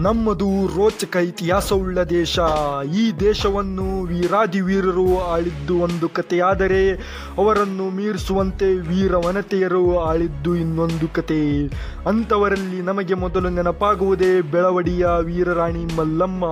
ನಮ್ಮದು ರೋಚಕ ಇತಿಹಾಸವುಳ್ಳ ದೇಶ ಈ ದೇಶವನ್ನು ವೀರಾದಿ ವೀರರು ಆಳಿದ್ದು ಒಂದು ಕಥೆಯಾದರೆ ಅವರನ್ನು ಮೀರಿಸುವಂತೆ ವೀರವನತೆಯರು ಆಳಿದ್ದು ಇನ್ನೊಂದು ಕತೆ ಅಂಥವರಲ್ಲಿ ನಮಗೆ ಮೊದಲು ನೆನಪಾಗುವುದೇ ಬೆಳವಡಿಯ ವೀರರಾಣಿ ಮಲ್ಲಮ್ಮ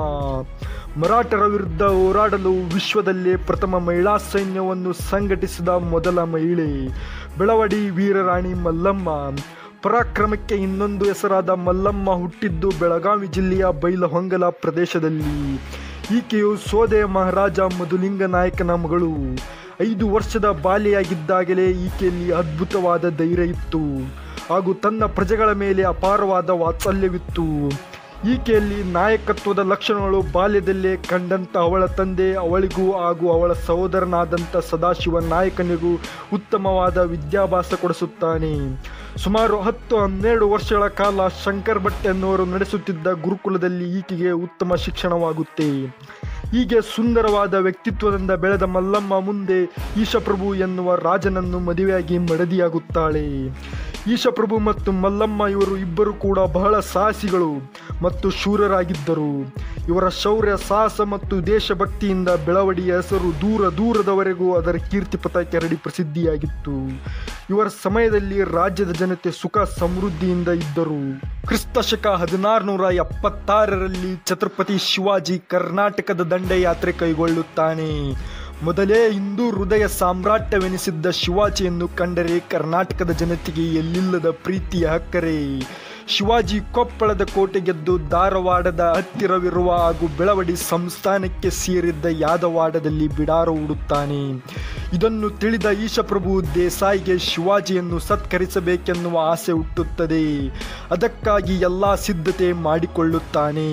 ಮರಾಠರ ವಿರುದ್ಧ ಹೋರಾಡಲು ವಿಶ್ವದಲ್ಲೇ ಪ್ರಥಮ ಮಹಿಳಾ ಸೈನ್ಯವನ್ನು ಸಂಘಟಿಸಿದ ಮೊದಲ ಮಹಿಳೆ ಬೆಳವಡಿ ವೀರರಾಣಿ ಮಲ್ಲಮ್ಮ ಪರಾಕ್ರಮಕ್ಕೆ ಇನ್ನೊಂದು ಹೆಸರಾದ ಮಲ್ಲಮ್ಮ ಹುಟ್ಟಿದ್ದು ಬೆಳಗಾವಿ ಜಿಲ್ಲೆಯ ಬೈಲಹೊಂಗಲ ಪ್ರದೇಶದಲ್ಲಿ ಈಕೆಯು ಸೋದೆ ಮಹಾರಾಜ ಮಧುಲಿಂಗ ನಾಯಕನ ಮಗಳು ಐದು ವರ್ಷದ ಬಾಲೆಯಾಗಿದ್ದಾಗಲೇ ಈಕೆಯಲ್ಲಿ ಅದ್ಭುತವಾದ ಧೈರ್ಯ ಇತ್ತು ಹಾಗೂ ತನ್ನ ಪ್ರಜೆಗಳ ಮೇಲೆ ಅಪಾರವಾದ ವಾತ್ಸಲ್ಯವಿತ್ತು ಈಕೆಯಲ್ಲಿ ನಾಯಕತ್ವದ ಲಕ್ಷಣಗಳು ಬಾಲ್ಯದಲ್ಲೇ ಕಂಡಂತ ಅವಳ ತಂದೆ ಅವಳಿಗೂ ಹಾಗೂ ಅವಳ ಸಹೋದರನಾದಂಥ ಸದಾಶಿವ ನಾಯಕನಿಗೂ ಉತ್ತಮವಾದ ವಿದ್ಯಾಭ್ಯಾಸ ಕೊಡಿಸುತ್ತಾನೆ ಸುಮಾರು ಹತ್ತು ಹನ್ನೆರಡು ವರ್ಷಗಳ ಕಾಲ ಶಂಕರ್ ಭಟ್ ಎನ್ನುವರು ನಡೆಸುತ್ತಿದ್ದ ಗುರುಕುಲದಲ್ಲಿ ಈಕೆಗೆ ಉತ್ತಮ ಶಿಕ್ಷಣವಾಗುತ್ತೆ ಹೀಗೆ ಸುಂದರವಾದ ವ್ಯಕ್ತಿತ್ವದಿಂದ ಬೆಳೆದ ಮಲ್ಲಮ್ಮ ಮುಂದೆ ಈಶಪ್ರಭು ಎನ್ನುವ ರಾಜನನ್ನು ಮದುವೆಯಾಗಿ ಮಡದಿಯಾಗುತ್ತಾಳೆ ಈಶಪ್ರಭು ಮತ್ತು ಮಲ್ಲಮ್ಮ ಇವರು ಇಬ್ಬರು ಕೂಡ ಬಹಳ ಸಾಹಸಿಗಳು ಮತ್ತು ಶೂರರಾಗಿದ್ದರು ಇವರ ಶೌರ್ಯ ಸಾಹಸ ಮತ್ತು ದೇಶಭಕ್ತಿಯಿಂದ ಬೆಳವಡಿಯ ಹೆಸರು ದೂರ ದೂರದವರೆಗೂ ಅದರ ಕೀರ್ತಿಪಥ ಕೆರಡಿ ಪ್ರಸಿದ್ಧಿಯಾಗಿತ್ತು ಇವರ ಸಮಯದಲ್ಲಿ ರಾಜ್ಯದ ಜನತೆ ಸುಖ ಸಮೃದ್ಧಿಯಿಂದ ಇದ್ದರು ಕ್ರಿಸ್ತ ಶಕ ಹದಿನಾರುನೂರ ಎಪ್ಪತ್ತಾರರಲ್ಲಿ ಛತ್ರಪತಿ ಶಿವಾಜಿ ಕರ್ನಾಟಕದ ದಂಡಯಾತ್ರೆ ಕೈಗೊಳ್ಳುತ್ತಾನೆ ಮೊದಲೇ ಹಿಂದೂ ಹೃದಯ ಸಾಮ್ರಾಟ್ಯವೆನಿಸಿದ್ದ ಶಿವಾಜಿಯನ್ನು ಕಂಡರೆ ಕರ್ನಾಟಕದ ಜನತೆಗೆ ಎಲ್ಲಿಲ್ಲದ ಪ್ರೀತಿಯ ಹಕ್ಕರೆ ಶಿವಾಜಿ ಕೊಪ್ಪಳದ ಕೋಟೆ ಗೆದ್ದು ಧಾರವಾಡದ ಹತ್ತಿರವಿರುವ ಹಾಗೂ ಬೆಳವಡಿ ಸಂಸ್ಥಾನಕ್ಕೆ ಸೇರಿದ್ದ ಯಾದವಾಡದಲ್ಲಿ ಬಿಡಾರ ಹೂಡುತ್ತಾನೆ ಇದನ್ನು ತಿಳಿದ ಈಶಪ್ರಭು ದೇಸಾಯಿಗೆ ಶಿವಾಜಿಯನ್ನು ಸತ್ಕರಿಸಬೇಕೆನ್ನುವ ಆಸೆ ಹುಟ್ಟುತ್ತದೆ ಅದಕ್ಕಾಗಿ ಎಲ್ಲ ಸಿದ್ಧತೆ ಮಾಡಿಕೊಳ್ಳುತ್ತಾನೆ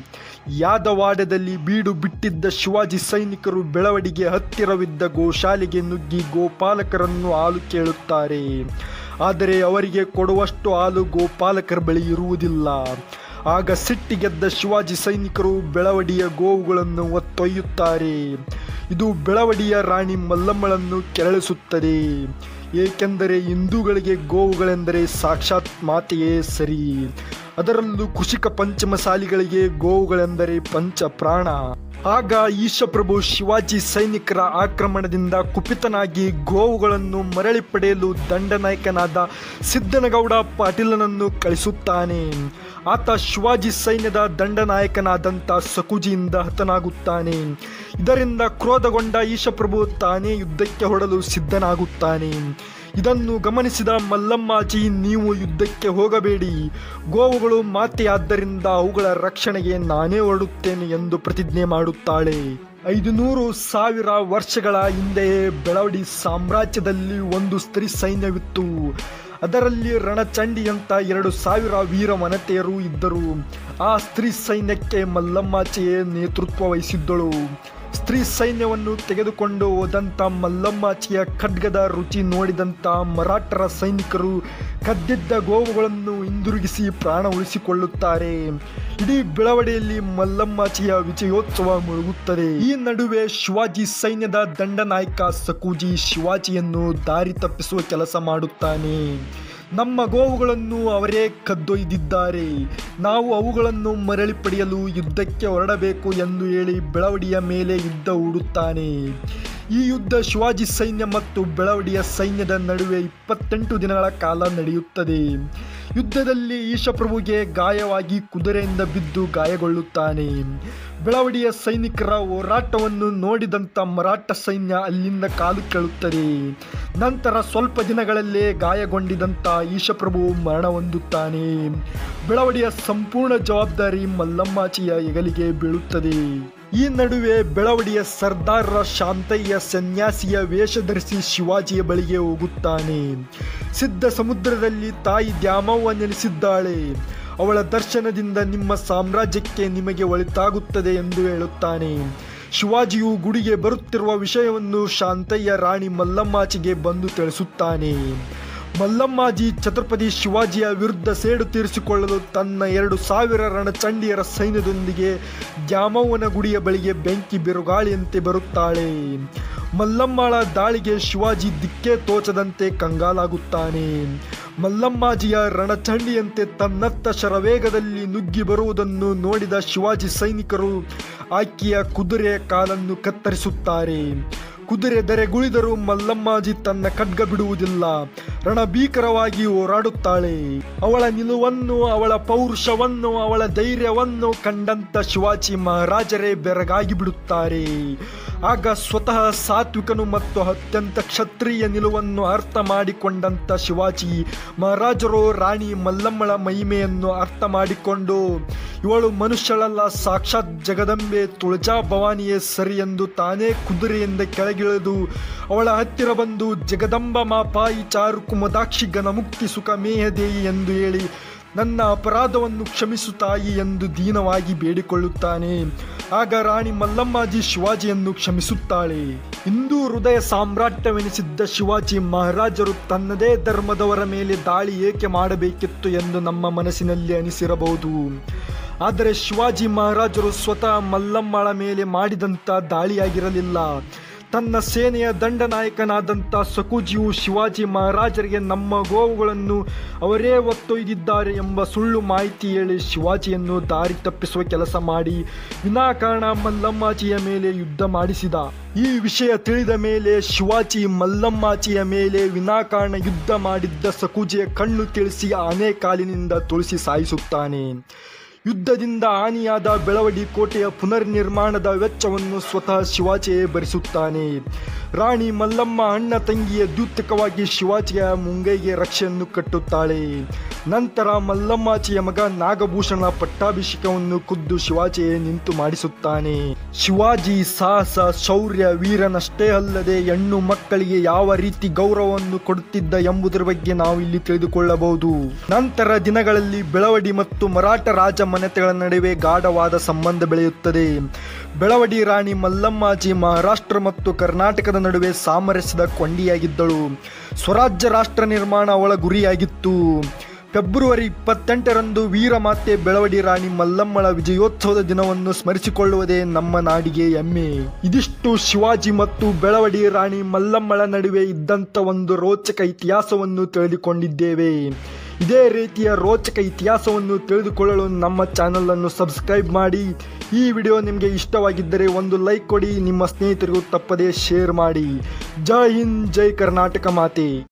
ಯಾದವಾಡದಲ್ಲಿ ಬೀಡು ಬಿಟ್ಟಿದ್ದ ಶಿವಾಜಿ ಸೈನಿಕರು ಬೆಳವಡಿಗೆ ಹತ್ತಿರವಿದ್ದ ಗೋಶಾಲೆಗೆ ನುಗ್ಗಿ ಗೋಪಾಲಕರನ್ನು ಹಾಲು ಕೇಳುತ್ತಾರೆ ಆದರೆ ಅವರಿಗೆ ಕೊಡುವಷ್ಟು ಹಾಲು ಗೋಪಾಲಕರ ಬಳಿ ಇರುವುದಿಲ್ಲ ಆಗ ಸಿಟ್ಟಿಗೆದ್ದ ಶಿವಾಜಿ ಸೈನಿಕರು ಬೆಳವಡಿಯ ಗೋವುಗಳನ್ನು ಒತ್ತೊಯ್ಯುತ್ತಾರೆ ಇದು ಬೆಳವಡಿಯ ರಾಣಿ ಮಲ್ಲಮ್ಮಳನ್ನು ಕೆರಳಿಸುತ್ತದೆ ಏಕೆಂದರೆ ಹಿಂದೂಗಳಿಗೆ ಗೋವುಗಳೆಂದರೆ ಸಾಕ್ಷಾತ್ ಮಾತೆಯೇ ಸರಿ ಅದರಲ್ಲೂ ಕೃಷಿಕ ಪಂಚಮಸಾಲಿಗಳಿಗೆ ಗೋವುಗಳೆಂದರೆ ಪಂಚ ಪ್ರಾಣ ಆಗ ಈಶಪ್ರಭು ಶಿವಾಜಿ ಸೈನಿಕರ ಆಕ್ರಮಣದಿಂದ ಕುಪಿತನಾಗಿ ಗೋವುಗಳನ್ನು ಮರಳಿ ಪಡೆಯಲು ದಂಡನಾಯಕನಾದ ಸಿದ್ದನಗೌಡ ಪಾಟೀಲನನ್ನು ಕಳಿಸುತ್ತಾನೆ ಆತ ಶಿವಾಜಿ ಸೈನ್ಯದ ದಂಡನಾಯಕನಾದಂಥ ಸಕುಜಿಯಿಂದ ಹತನಾಗುತ್ತಾನೆ ಇದರಿಂದ ಕ್ರೋಧಗೊಂಡ ಈಶಪ್ರಭು ತಾನೇ ಯುದ್ಧಕ್ಕೆ ಹೊರಡಲು ಸಿದ್ಧನಾಗುತ್ತಾನೆ ಇದನ್ನು ಗಮನಿಸಿದ ಮಲ್ಲಮ್ಮಾಜಿ ನೀವು ಯುದ್ಧಕ್ಕೆ ಹೋಗಬೇಡಿ ಗೋವುಗಳು ಮಾತೆಯಾದ್ದರಿಂದ ಅವುಗಳ ರಕ್ಷಣೆಗೆ ನಾನೇ ಹೊರಡುತ್ತೇನೆ ಎಂದು ಪ್ರತಿಜ್ಞೆ ಮಾಡುತ್ತಾಳೆ ಐದು ನೂರು ಸಾವಿರ ವರ್ಷಗಳ ಹಿಂದೆಯೇ ಬೆಳವಡಿ ಸಾಮ್ರಾಜ್ಯದಲ್ಲಿ ಒಂದು ಸ್ತ್ರೀ ಸೈನ್ಯವಿತ್ತು ಅದರಲ್ಲಿ ರಣಚಂಡಿಯಂತ ಎರಡು ಸಾವಿರ ವೀರ ವನತೆಯರು ಇದ್ದರು ಆ ಸ್ತ್ರೀ ಸೈನ್ಯಕ್ಕೆ ಮಲ್ಲಮ್ಮಾಚೆಯೇ ನೇತೃತ್ವ ವಹಿಸಿದ್ದಳು ಸ್ತ್ರೀ ಸೈನ್ಯವನ್ನು ತೆಗೆದುಕೊಂಡು ಹೋದಂಥ ಮಲ್ಲಮ್ಮಾಚಿಯ ಖಡ್ಗದ ರುಚಿ ನೋಡಿದಂಥ ಮರಾಠರ ಸೈನಿಕರು ಕದ್ದಿದ್ದ ಗೋವುಗಳನ್ನು ಹಿಂದಿರುಗಿಸಿ ಪ್ರಾಣ ಉಳಿಸಿಕೊಳ್ಳುತ್ತಾರೆ ಇಡೀ ಬೆಳವಡಿಯಲ್ಲಿ ಮಲ್ಲಮ್ಮಾಚಿಯ ವಿಜಯೋತ್ಸವ ಮುಳುಗುತ್ತದೆ ಈ ನಡುವೆ ಶಿವಾಜಿ ಸೈನ್ಯದ ದಂಡನಾಯಕ ಸಕೂಜಿ ಶಿವಾಜಿಯನ್ನು ದಾರಿ ತಪ್ಪಿಸುವ ಕೆಲಸ ಮಾಡುತ್ತಾನೆ ನಮ್ಮ ಗೋವುಗಳನ್ನು ಅವರೇ ಕದ್ದೊಯ್ದಿದ್ದಾರೆ ನಾವು ಅವುಗಳನ್ನು ಮರಳಿ ಪಡೆಯಲು ಯುದ್ಧಕ್ಕೆ ಹೊರಡಬೇಕು ಎಂದು ಹೇಳಿ ಬೆಳವಡಿಯ ಮೇಲೆ ಯುದ್ಧ ಹೂಡುತ್ತಾನೆ ಈ ಯುದ್ಧ ಶಿವಾಜಿ ಸೈನ್ಯ ಮತ್ತು ಬೆಳವಡಿಯ ಸೈನ್ಯದ ನಡುವೆ ಇಪ್ಪತ್ತೆಂಟು ದಿನಗಳ ಕಾಲ ನಡೆಯುತ್ತದೆ ಯುದ್ಧದಲ್ಲಿ ಈಶಪ್ರಭುಗೆ ಗಾಯವಾಗಿ ಕುದುರೆಯಿಂದ ಬಿದ್ದು ಗಾಯಗೊಳ್ಳುತ್ತಾನೆ ಬೆಳವಡಿಯ ಸೈನಿಕರ ಹೋರಾಟವನ್ನು ನೋಡಿದಂಥ ಮರಾಠ ಸೈನ್ಯ ಅಲ್ಲಿಂದ ಕಾಲು ಕೇಳುತ್ತದೆ ನಂತರ ಸ್ವಲ್ಪ ದಿನಗಳಲ್ಲೇ ಗಾಯಗೊಂಡಿದಂಥ ಈಶಪ್ರಭು ಮರಣ ಹೊಂದುತ್ತಾನೆ ಬೆಳವಡಿಯ ಸಂಪೂರ್ಣ ಜವಾಬ್ದಾರಿ ಮಲ್ಲಮ್ಮಾಚಿಯ ಹೆಗಲಿಗೆ ಬೀಳುತ್ತದೆ ಈ ನಡುವೆ ಬೆಳವಡಿಯ ಸರ್ದಾರರ ಶಾಂತಯ್ಯ ಸನ್ಯಾಸಿಯ ವೇಷ ಧರಿಸಿ ಶಿವಾಜಿಯ ಬಳಿಗೆ ಹೋಗುತ್ತಾನೆ ಸಿದ್ಧ ಸಮುದ್ರದಲ್ಲಿ ತಾಯಿ ದ್ಯಾಮವ್ವ ನೆಲೆಸಿದ್ದಾಳೆ ಅವಳ ದರ್ಶನದಿಂದ ನಿಮ್ಮ ಸಾಮ್ರಾಜ್ಯಕ್ಕೆ ನಿಮಗೆ ಒಳಿತಾಗುತ್ತದೆ ಎಂದು ಹೇಳುತ್ತಾನೆ ಶಿವಾಜಿಯು ಗುಡಿಗೆ ಬರುತ್ತಿರುವ ವಿಷಯವನ್ನು ಶಾಂತಯ್ಯ ರಾಣಿ ಮಲ್ಲಮ್ಮಾಚಿಗೆ ಬಂದು ತಿಳಿಸುತ್ತಾನೆ ಮಲ್ಲಮ್ಮಾಜಿ ಛತ್ರಪತಿ ಶಿವಾಜಿಯ ವಿರುದ್ಧ ಸೇಡು ತೀರಿಸಿಕೊಳ್ಳಲು ತನ್ನ ಎರಡು ಸಾವಿರ ರಣಚಂಡಿಯರ ಸೈನ್ಯದೊಂದಿಗೆ ದ್ಯಾಮವ್ವನ ಗುಡಿಯ ಬಳಿಗೆ ಬೆಂಕಿ ಬಿರುಗಾಳಿಯಂತೆ ಬರುತ್ತಾಳೆ ಮಲ್ಲಮ್ಮಳ ದಾಳಿಗೆ ಶಿವಾಜಿ ದಿಕ್ಕೇ ತೋಚದಂತೆ ಕಂಗಾಲಾಗುತ್ತಾನೆ ಮಲ್ಲಮ್ಮಾಜಿಯ ರಣಚಂಡಿಯಂತೆ ತನ್ನತ್ತ ಶರವೇಗದಲ್ಲಿ ನುಗ್ಗಿ ಬರುವುದನ್ನು ನೋಡಿದ ಶಿವಾಜಿ ಸೈನಿಕರು ಆಕೆಯ ಕುದುರೆಯ ಕಾಲನ್ನು ಕತ್ತರಿಸುತ್ತಾರೆ ಕುದುರೆ ಧರೆಗುಳಿದರೂ ಮಲ್ಲಮ್ಮಾಜಿ ತನ್ನ ಖಡ್ಗ ಬಿಡುವುದಿಲ್ಲ ರಣಭೀಕರವಾಗಿ ಹೋರಾಡುತ್ತಾಳೆ ಅವಳ ನಿಲುವನ್ನು ಅವಳ ಪೌರುಷವನ್ನು ಅವಳ ಧೈರ್ಯವನ್ನು ಕಂಡಂತ ಶಿವಾಜಿ ಮಹಾರಾಜರೇ ಬೆರಗಾಗಿ ಬಿಡುತ್ತಾರೆ ಆಗ ಸ್ವತಃ ಸಾತ್ವಿಕನು ಮತ್ತು ಅತ್ಯಂತ ಕ್ಷತ್ರಿಯ ನಿಲುವನ್ನು ಅರ್ಥ ಮಾಡಿಕೊಂಡಂತ ಶಿವಾಜಿ ಮಹಾರಾಜರು ರಾಣಿ ಮಲ್ಲಮ್ಮಳ ಮಹಿಮೆಯನ್ನು ಅರ್ಥ ಮಾಡಿಕೊಂಡು ಇವಳು ಮನುಷ್ಯಳಲ್ಲ ಸಾಕ್ಷಾತ್ ಜಗದಂಬೆ ತುಳಜಾ ಭವಾನಿಯೇ ಸರಿ ಎಂದು ತಾನೇ ಕುದುರೆಯಿಂದ ಕೆಳಗಿಳಿದು ಅವಳ ಹತ್ತಿರ ಬಂದು ಜಗದಂಬ ಮಾಪಾಯಿ ಚಾರು ಕುಮದಾಕ್ಷಿ ಘನ ಮುಕ್ತಿ ಸುಖ ಮೇಹದೇಯಿ ಎಂದು ಹೇಳಿ ನನ್ನ ಅಪರಾಧವನ್ನು ಕ್ಷಮಿಸು ತಾಯಿ ಎಂದು ದೀನವಾಗಿ ಬೇಡಿಕೊಳ್ಳುತ್ತಾನೆ ಆಗ ರಾಣಿ ಮಲ್ಲಮ್ಮಾಜಿ ಶಿವಾಜಿಯನ್ನು ಕ್ಷಮಿಸುತ್ತಾಳೆ ಹಿಂದೂ ಹೃದಯ ಸಾಮ್ರಾಟ್ಯವೆನಿಸಿದ್ದ ಶಿವಾಜಿ ಮಹಾರಾಜರು ತನ್ನದೇ ಧರ್ಮದವರ ಮೇಲೆ ದಾಳಿ ಏಕೆ ಮಾಡಬೇಕಿತ್ತು ಎಂದು ನಮ್ಮ ಮನಸ್ಸಿನಲ್ಲಿ ಅನಿಸಿರಬಹುದು ಆದರೆ ಶಿವಾಜಿ ಮಹಾರಾಜರು ಸ್ವತಃ ಮಲ್ಲಮ್ಮಳ ಮೇಲೆ ಮಾಡಿದಂಥ ದಾಳಿಯಾಗಿರಲಿಲ್ಲ ತನ್ನ ಸೇನೆಯ ದಂಡನಾಯಕನಾದಂಥ ಸಕುಜಿಯು ಶಿವಾಜಿ ಮಹಾರಾಜರಿಗೆ ನಮ್ಮ ಗೋವುಗಳನ್ನು ಅವರೇ ಒತ್ತೊಯ್ದಿದ್ದಾರೆ ಎಂಬ ಸುಳ್ಳು ಮಾಹಿತಿ ಹೇಳಿ ಶಿವಾಜಿಯನ್ನು ದಾರಿ ತಪ್ಪಿಸುವ ಕೆಲಸ ಮಾಡಿ ವಿನಾಕಾರಣ ಮಲ್ಲಮ್ಮಾಜಿಯ ಮೇಲೆ ಯುದ್ಧ ಮಾಡಿಸಿದ ಈ ವಿಷಯ ತಿಳಿದ ಮೇಲೆ ಶಿವಾಜಿ ಮಲ್ಲಮ್ಮಾಜಿಯ ಮೇಲೆ ವಿನಾಕಾರಣ ಯುದ್ಧ ಮಾಡಿದ್ದ ಸಕುಜಿಯ ಕಣ್ಣು ತಿಳಿಸಿ ಆನೆ ಕಾಲಿನಿಂದ ತುಳಿಸಿ ಸಾಯಿಸುತ್ತಾನೆ ಯುದ್ಧದಿಂದ ಹಾನಿಯಾದ ಬೆಳವಡಿ ಕೋಟೆಯ ಪುನರ್ನಿರ್ಮಾಣದ ವೆಚ್ಚವನ್ನು ಸ್ವತಃ ಶಿವಾಜಿಯೇ ಭರಿಸುತ್ತಾನೆ ರಾಣಿ ಮಲ್ಲಮ್ಮ ಅಣ್ಣ ತಂಗಿಯ ದ್ಯೂತಕವಾಗಿ ಶಿವಾಜಿಯ ಮುಂಗೈಗೆ ರಕ್ಷೆಯನ್ನು ಕಟ್ಟುತ್ತಾಳೆ ನಂತರ ಮಲ್ಲಮ್ಮಾಚಿಯ ಮಗ ನಾಗಭೂಷಣ ಪಟ್ಟಾಭಿಷೇಕವನ್ನು ಖುದ್ದು ಶಿವಾಜಿಯೇ ನಿಂತು ಮಾಡಿಸುತ್ತಾನೆ ಶಿವಾಜಿ ಸಾಹಸ ಶೌರ್ಯ ವೀರನಷ್ಟೇ ಅಲ್ಲದೆ ಹೆಣ್ಣು ಮಕ್ಕಳಿಗೆ ಯಾವ ರೀತಿ ಗೌರವವನ್ನು ಕೊಡುತ್ತಿದ್ದ ಎಂಬುದರ ಬಗ್ಗೆ ನಾವು ಇಲ್ಲಿ ತಿಳಿದುಕೊಳ್ಳಬಹುದು ನಂತರ ದಿನಗಳಲ್ಲಿ ಬೆಳವಡಿ ಮತ್ತು ಮರಾಠ ರಾಜ ಮನೆತಗಳ ನಡುವೆ ಗಾಢವಾದ ಸಂಬಂಧ ಬೆಳೆಯುತ್ತದೆ ಬೆಳವಡಿ ರಾಣಿ ಮಲ್ಲಮ್ಮಾಜಿ ಮಹಾರಾಷ್ಟ್ರ ಮತ್ತು ಕರ್ನಾಟಕದ ನಡುವೆ ಸಾಮರಸ್ಯದ ಕೊಂಡಿಯಾಗಿದ್ದಳು ಸ್ವರಾಜ್ಯ ರಾಷ್ಟ್ರ ನಿರ್ಮಾಣ ಅವಳ ಗುರಿಯಾಗಿತ್ತು ಫೆಬ್ರವರಿ ಇಪ್ಪತ್ತೆಂಟರಂದು ವೀರಮಾತೆ ಬೆಳವಡಿ ರಾಣಿ ಮಲ್ಲಮ್ಮಳ ವಿಜಯೋತ್ಸವದ ದಿನವನ್ನು ಸ್ಮರಿಸಿಕೊಳ್ಳುವುದೇ ನಮ್ಮ ನಾಡಿಗೆ ಹೆಮ್ಮೆ ಇದಿಷ್ಟು ಶಿವಾಜಿ ಮತ್ತು ಬೆಳವಡಿ ರಾಣಿ ಮಲ್ಲಮ್ಮಳ ನಡುವೆ ಇದ್ದಂಥ ಒಂದು ರೋಚಕ ಇತಿಹಾಸವನ್ನು ತಿಳಿದುಕೊಂಡಿದ್ದೇವೆ ಇದೇ ರೀತಿಯ ರೋಚಕ ಇತಿಹಾಸವನ್ನು ತಿಳಿದುಕೊಳ್ಳಲು ನಮ್ಮ ಚಾನಲನ್ನು ಸಬ್ಸ್ಕ್ರೈಬ್ ಮಾಡಿ ಈ ವಿಡಿಯೋ ನಿಮಗೆ ಇಷ್ಟವಾಗಿದ್ದರೆ ಒಂದು ಲೈಕ್ ಕೊಡಿ ನಿಮ್ಮ ಸ್ನೇಹಿತರಿಗೂ ತಪ್ಪದೇ ಶೇರ್ ಮಾಡಿ ಜೈ ಹಿಂದ್ ಜೈ ಕರ್ನಾಟಕ ಮಾತೆ